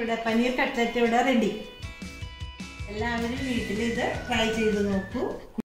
ഇവിടെ പനീർ കട്ട്ലറ്റ് ഇവിടെ റെഡി എല്ലാവരും വീട്ടിൽ ഇത് ട്രൈ ചെയ്ത് നോക്കൂ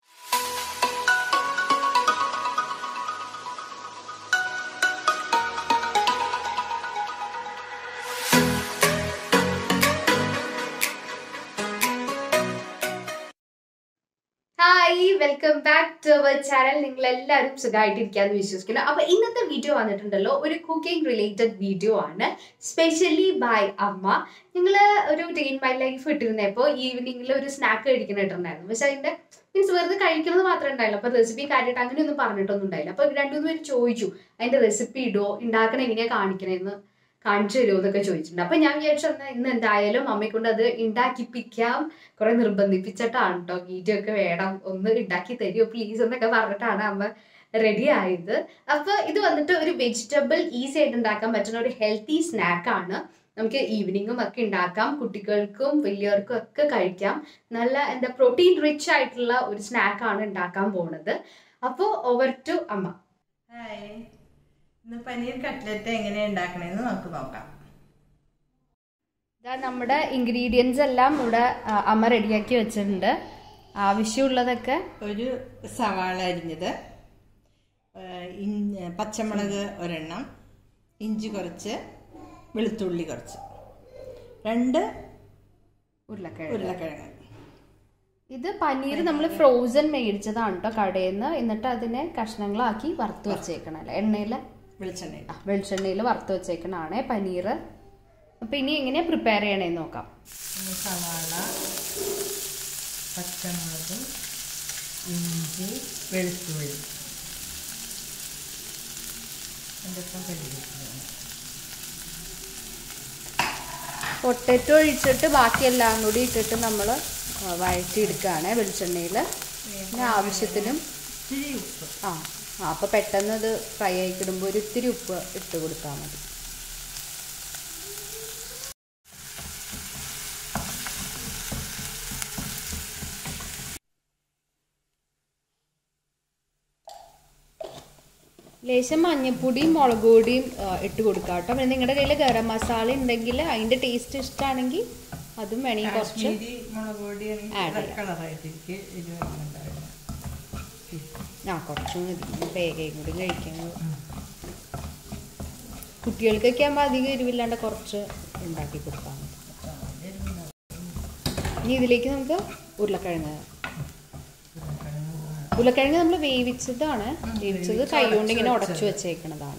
hi welcome back to our channel നിങ്ങൾ എല്ലാവരും സുഖമായിട്ടിരിക്കാന്ന് വിശ്വസിക്കുന്നു അപ്പൊ ഇന്നത്തെ വീഡിയോ വന്നിട്ടുണ്ടല്ലോ ഒരു കുക്കിംഗ് റിലേറ്റഡ് വീഡിയോ ആണ് സ്പെഷ്യലി ബൈ അമ്മ നിങ്ങൾ ഒരു ഡേ ഇൻ മൈ ലൈഫ് ഇട്ടിരുന്നപ്പോൾ ഈവനിങ്ങിൽ ഒരു സ്നാക്ക് കഴിക്കുന്നിട്ടുണ്ടായിരുന്നു പക്ഷെ അതിന്റെ മീൻസ് വെറുതെ കഴിക്കുന്നത് മാത്രമേ ഉണ്ടായില്ല അപ്പൊ റെസിപ്പി കാര്യമായിട്ട് അങ്ങനെയൊന്നും പറഞ്ഞിട്ടൊന്നും ഉണ്ടായില്ല അപ്പൊ രണ്ടു മൂന്ന് പേര് ചോദിച്ചു അതിന്റെ റെസിപ്പി ഇടുവോ ഉണ്ടാക്കണ എങ്ങനെയാ കാണിക്കണേന്ന് കാണിച്ചു തരുമോ എന്നൊക്കെ ചോദിച്ചിട്ടുണ്ട് അപ്പൊ ഞാൻ വിചാരിച്ചു എന്നാ ഇന്ന് എന്തായാലും അമ്മയെ കൊണ്ട് അത് ഉണ്ടാക്കിപ്പിക്കാം കുറെ നിർബന്ധിപ്പിച്ചിട്ടാണ് കേട്ടോ വീഡിയോ ഒക്കെ വേണം ഒന്ന് ഉണ്ടാക്കി തരുമോ പ്ലീസ് എന്നൊക്കെ പറഞ്ഞിട്ടാണ് അമ്മ റെഡി ആയത് അപ്പൊ ഇത് വന്നിട്ട് ഒരു വെജിറ്റബിൾ ഈസി ആയിട്ട് ഉണ്ടാക്കാൻ പറ്റുന്ന ഒരു ഹെൽത്തി സ്നാക്ക് ആണ് നമുക്ക് ഈവനിങ്ങും ഒക്കെ ഉണ്ടാക്കാം കുട്ടികൾക്കും വലിയവർക്കും ഒക്കെ കഴിക്കാം നല്ല എന്താ പ്രോട്ടീൻ റിച്ച് ആയിട്ടുള്ള ഒരു സ്നാക്ക് ആണ് ഉണ്ടാക്കാൻ പോണത് അപ്പോൾ ഓവർ ടു അമ്മ ഹായ് ഇന്ന് പനീർ കട്ട്ലറ്റ് എങ്ങനെ ഉണ്ടാക്കണമെന്ന് നമുക്ക് നോക്കാം ഇതാ നമ്മുടെ ഇൻഗ്രീഡിയൻസ് എല്ലാം ഇവിടെ ആ, അമ്മ റെഡിയാക്കി വെച്ചിട്ടുണ്ട് ആവശ്യമുള്ളതൊക്കെ ഒരു സവാള അരിഞ്ഞത് ഏഹ് ഇഞ്ച- പച്ചമുളക് ഒരെണ്ണം ഇഞ്ചി കുറച്ച് വെളുത്തുള്ളി കുറച്ച് രണ്ട് ഉരുളക്കിഴങ്ങ് ഉരുളക്കിഴങ്ങ് ഇത് പനീർ നമ്മൾ ഫ്രോസൺ മേടിച്ചതാണ് കേട്ടോ കടയിൽ നിന്ന് എന്നിട്ട് അതിനെ കഷ്ണങ്ങളാക്കി വറുത്ത് വെച്ചേക്കണം അല്ലേ എണ്ണയിൽ വെളിച്ചെണ്ണ വെളിച്ചെണ്ണയിൽ വറുത്ത് വെച്ചേക്കണാണേ പനീർ അപ്പൊ ഇനി എങ്ങനെയാ പ്രിപ്പയർ ചെയ്യണേന്ന് നോക്കാം സവാള പച്ചമുളക് ഇഞ്ചി വെളുത്തുള്ളി ഇതൊക്കെ കഴുകിയിട്ടുണ്ട് പൊട്ടറ്റോ ഒഴിച്ചിട്ട് ബാക്കി എല്ലാം കൂടി ഇട്ടിട്ട് നമ്മൾ വഴറ്റിയെടുക്കുകയാണ് വെളിച്ചെണ്ണയിൽ പിന്നെ ആവശ്യത്തിനും ഇച്ചിരി ഉപ്പ് ആ ആ അപ്പോൾ പെട്ടെന്ന് അത് ഫ്രൈ ആയിക്കിടുമ്പോൾ ഒരു ഇത്തിരി ഉപ്പ് ഇട്ട് കൊടുത്താൽ മതി ലേശം മഞ്ഞപ്പൊടിയും മുളക് പൊടിയും ആ, ഇട്ട് കൊടുക്കാം കേട്ടോ പിന്നെ നിങ്ങളുടെ കയ്യിൽ ഗരം മസാല ഉണ്ടെങ്കിൽ അതിൻ്റെ ടേസ്റ്റ് ഇഷ്ടമാണെങ്കിൽ അതും വേണമെങ്കിൽ കുറച്ച് കാശ്മീരി മുളക് പൊടി Add റെഡ് കളറായിട്ടിരിക്കും ഇത് വരുന്നുണ്ടായിരുന്നു ആ കുറച്ച് മതി വേഗയും കൂടി കഴിക്കാൻ കുട്ടികൾക്കൊക്കെ ആകുമ്പോൾ അധികം എരിവില്ലാണ്ട് കുറച്ച് ഉണ്ടാക്കി കൊടുത്താൽ മതി ഇനി ഇതിലേക്ക് നമുക്ക് ഉരുളക്കിഴങ്ങ് ഉരുളക്കിഴങ്ങ് നമ്മൾ വേവിച്ചതാണ് വേവിച്ചത് കൈ കൊണ്ട് ഇങ്ങനെ ഉടച്ചു വെച്ചേക്കണതാണ്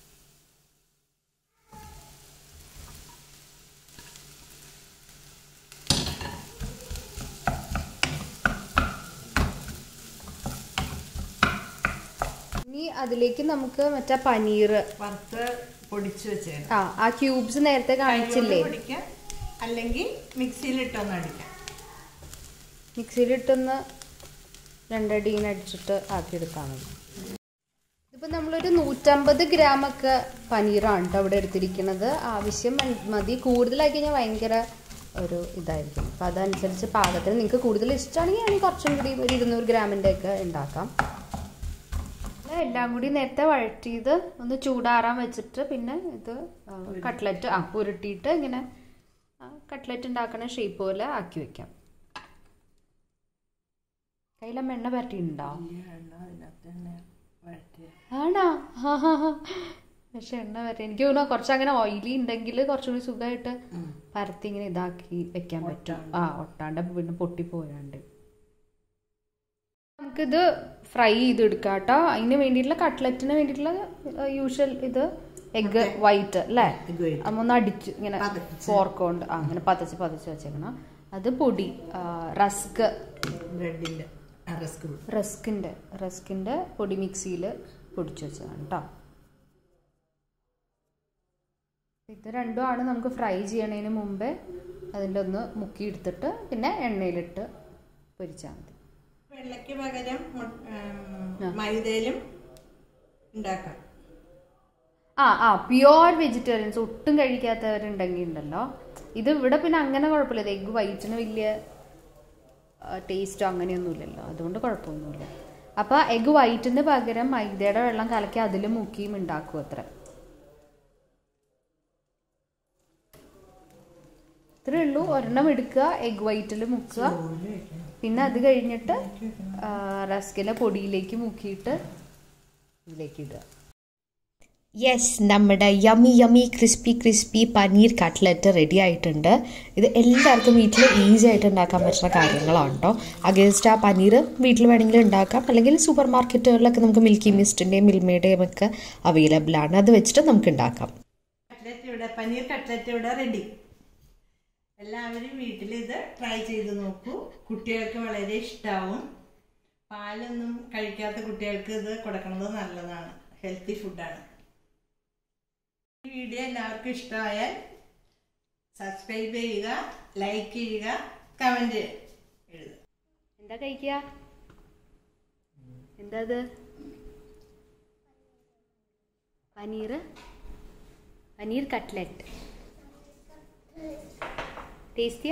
ഇനി അതിലേക്ക് നമുക്ക് മറ്റേ പനീർ വറുത്ത് പൊടിച്ച് വെച്ചേക്കണം ആ ആ ക്യൂബ്സ് നേരത്തെ കാണിച്ചില്ലേ പൊടിക്കാം അല്ലെങ്കിൽ മിക്സിയിലിട്ടൊന്ന് അടിക്കാം മിക്സിയിലിട്ടൊന്ന് രണ്ടടിയിൽ അടിച്ചിട്ട് ആക്കിയെടുത്താൽ മതി ഇതിപ്പോൾ നമ്മളൊരു നൂറ്റമ്പത് ഗ്രാം ഒക്കെ പനീറാണ് കേട്ടോ ഇവിടെ എടുത്തിരിക്കുന്നത് ആവശ്യം മ- മതി കൂടുതലായി കഴിഞ്ഞാൽ ഭയങ്കര ഒരു ഇതായിരിക്കും അപ്പം അതനുസരിച്ച് പാകത്തിന് നിങ്ങൾക്ക് കൂടുതൽ ഇഷ്ടമാണെങ്കിൽ ആണെങ്കിൽ കുറച്ചും കൂടി ഒരു ഇരുന്നൂറ് ഗ്രാമിൻ്റെ ഒക്കെ ഉണ്ടാക്കാം ഇത് എല്ലാം കൂടി നേരത്തെ വഴറ്റിയത് ഒന്ന് ചൂടാറാൻ വെച്ചിട്ട് പിന്നെ ഇത് കട്ട്ലറ്റ് ആ പുരട്ടിയിട്ട് ഇങ്ങനെ കട്ട്ലറ്റ് ഉണ്ടാക്കുന്ന ഷേപ്പ് പോലെ ആക്കി വെക്കാം കയ്യിലമ്മ എണ്ണ പരട്ടിയിട്ടുണ്ടോ അതിനകത്ത് തന്നെ വഴറ്റി ആണോ ഹാ ഹാ ഹാ പക്ഷെ എണ്ണ പരട്ടി എനിക്ക് തോന്നുന്നു കുറച്ച് അങ്ങനെ ഓയിലി ഉണ്ടെങ്കിൽ കുറച്ചുകൂടി സുഖമായിട്ട് പരത്തി ഇങ്ങനെ ഇതാക്കി വെക്കാൻ പറ്റും ആ ഒട്ടാണ്ട് പിന്നെ പൊട്ടിപ്പോയാണ്ട് നമുക്കിത് ഫ്രൈ ചെയ്തെടുക്കാം കേട്ടോ അതിന് വേണ്ടിയിട്ടുള്ള കട്ട്ലറ്റിന് വേണ്ടിയിട്ടുള്ള യൂഷ്വൽ ഇത് എഗ് വൈറ്റ് അല്ലേ ഇത് വഴറ്റി. അമ്മ ഒന്ന് അടിച്ച് ഇങ്ങനെ പതച്ച്. ഫോർക്ക് കൊണ്ട് ആ അങ്ങനെ പതച്ച് പതച്ച് വെച്ചേക്കണം അത് പൊടി റസ്ക് ബ്രെഡിൻ്റെ റസ്ക് റസ്കിൻ്റെ റസ്കിൻ്റെ പൊടി മിക്സിയിൽ പൊടിച്ചു വെച്ചതാണ് കേട്ടോ ഇത് രണ്ടുമാണ് നമുക്ക് ഫ്രൈ ചെയ്യണതിന് മുമ്പേ അതിൻ്റെ ഒന്ന് മുക്കി എടുത്തിട്ട് പിന്നെ എണ്ണയിലിട്ട് പൊരിച്ചാൽ മതി വെള്ളയ്ക്ക് പകരം മു- ഉം, മൈദയിലും ഉണ്ടാക്കാം ആ ആ പ്യുവർ വെജിറ്റേറിയൻസ് ഒട്ടും കഴിക്കാത്തവരുണ്ടെങ്കിൽ ഉണ്ടല്ലോ ഇത് ഇവിടെ പിന്നെ അങ്ങനെ കുഴപ്പമില്ല എഗ് വൈറ്റിന് വലിയ ടേസ്റ്റോ അങ്ങനെയൊന്നുമില്ലല്ലോ അതുകൊണ്ട് കുഴപ്പമൊന്നുമില്ല അപ്പോൾ എഗ് വൈറ്റിന് പകരം മൈദയുടെ വെള്ളം കലക്കി അതിൽ മുക്കിയും ഉണ്ടാക്കും അത്ര ഇത്രേ ഉള്ളൂ ഒരെണ്ണം എടുക്കുക എഗ് വൈറ്റിൽ മുക്കുക പിന്നെ അത് കഴിഞ്ഞിട്ട് റസ്കിനെ പൊടിയിലേക്ക് മുക്കിയിട്ട് ഇതിലേക്ക് ഇടുക യെസ് നമ്മുടെ yummy yummy crispy crispy paneer cutlet ready ആയിട്ടുണ്ട് ഇത് എല്ലാവർക്കും വീട്ടിൽ ഈസി ആയിട്ട് ഉണ്ടാക്കാൻ പറ്റുന്ന കാര്യങ്ങളാണ് കേട്ടോ അഗേൻസ്റ്റ് ആ പനീർ വീട്ടിൽ വേണമെങ്കിൽ ഉണ്ടാക്കാം അല്ലെങ്കിൽ സൂപ്പർ മാർക്കറ്റുകളിലൊക്കെ നമുക്ക് മിൽക്കി മിസ്റ്റിൻ്റെയും മിൽമയുടെയും ഒക്കെ അവൈലബിൾ ആണ് അത് വെച്ചിട്ട് നമുക്ക് ഉണ്ടാക്കാം കട്ട്ലറ്റ് ഇവിടെ പനീർ കട്ട്ലറ്റ് ഇവിടെ റെഡി എല്ലാവരും വീട്ടിൽ ഇത് ട്രൈ ചെയ്ത് നോക്കൂ കുട്ടികൾക്ക് വളരെ ഇഷ്ടാവും പാലൊന്നും കഴിക്കാത്ത കുട്ടികൾക്ക് ഇത് കൊടുക്കുന്നത് നല്ലതാണ് ഹെൽത്തി ഫുഡാണ് ഈ വീഡിയോ എല്ലാവർക്കും ഇഷ്ടമായാൽ സബ്സ്ക്രൈബ് ചെയ്യുക ലൈക്ക് ചെയ്യുക കമൻറ്റ് എഴുതുക എന്താ കഴിക്കുക എന്താ അത് പനീർ പനീർ കട്ട്ലറ്റ് ടേസ്റ്റിയാ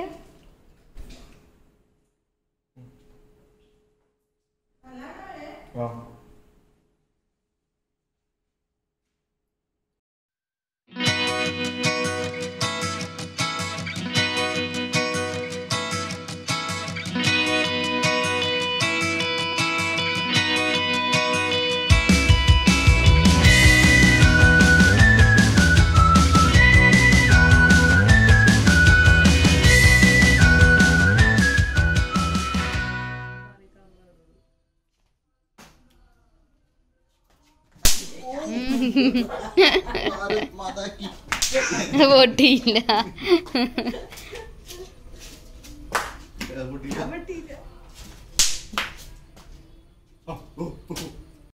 പൊട്ടിയില്ല